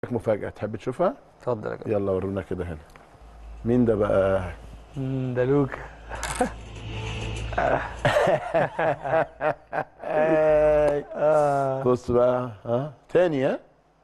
مفاجاه تحب تشوفها اتفضل يا كابتن يلا ورونا كده هنا مين ده بقى مم، ده لوكا آي. آه. بص بقى ها تاني ها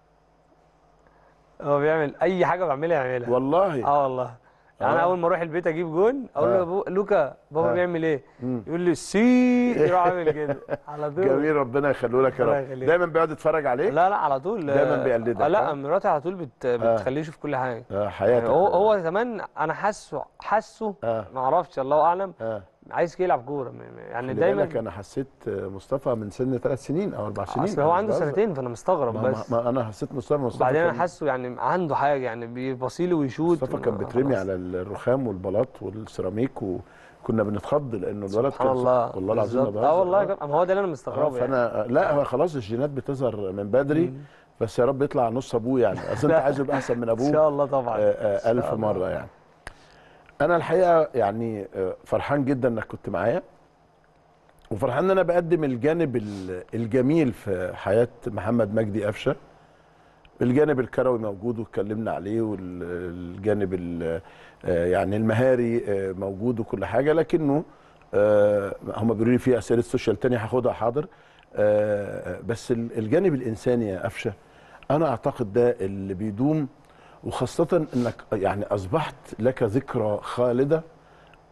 هو بيعمل اي حاجه بعملها يعملها والله اه والله يعني انا آه. اول ما اروح البيت اجيب جون اقول له آه. يا بو- لوكا بابا آه. بيعمل ايه مم. يقول لي سي يروح عامل كده على طول جميل ربنا يخليه لك يا الله رب يخليك. دايما بيقعد يتفرج عليك لا لا على طول دايماً آه، بيقلدك، آه لا ها؟ مراتي على طول بت... بتخليه يشوف كل حاجه آه يعني حياتك هو هو كمان انا حاسه حاسه آه. ما اعرفش الله اعلم آه. عايز كده يلعب كوره م- م- يعني خلي دايما بالك انا حسيت مصطفى من سن ثلاث سنين او اربع سنين اصل هو أنا عنده مش بهزر. سنتين فانا مستغرب ما, ما, بس ما انا حسيت مصطفى مصطفى وبعدين انا كان- حاسه يعني عنده حاجه يعني بيبصيلي ويشوت مصطفى كان و- بيترمي خلاص. على الرخام والبلاط والسيراميك وكنا بنتخض لانه الولد سبحان كان الله والله العظيم ما بالظبط. بهزر. اه والله يا كابتن، ما هو ده اللي انا آه، مستغربه يعني. فانا لا هو خلاص الجينات بتظهر من بدري بس يا رب يطلع نص ابوه يعني اصل انت عايزه يبقى احسن من ابوه ان شاء الله طبعا آه، آه، إن ألف شاء الله. مرة يعني أنا الحقيقة يعني آه، فرحان جدا إنك كنت معايا وفرحان إن أنا بقدم الجانب ال- الجميل في حياة محمد مجدي قفشة الجانب الكروي موجود واتكلمنا عليه والجانب ال- آه، يعني المهاري آه، موجود وكل حاجة لكنه آه، هم بيقولوا لي في أسئلة سوشيال تانية هاخدها حاضر آه، بس ال- الجانب الإنساني يا قفشة أنا أعتقد ده اللي بيدوم وخاصة انك يعني اصبحت لك ذكرى خالدة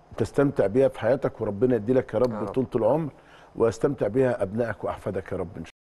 تستمتع بيها في حياتك وربنا يدي لك يا يا رب رب. طولة العمر واستمتع بيها ابنائك واحفادك يا رب ان شاء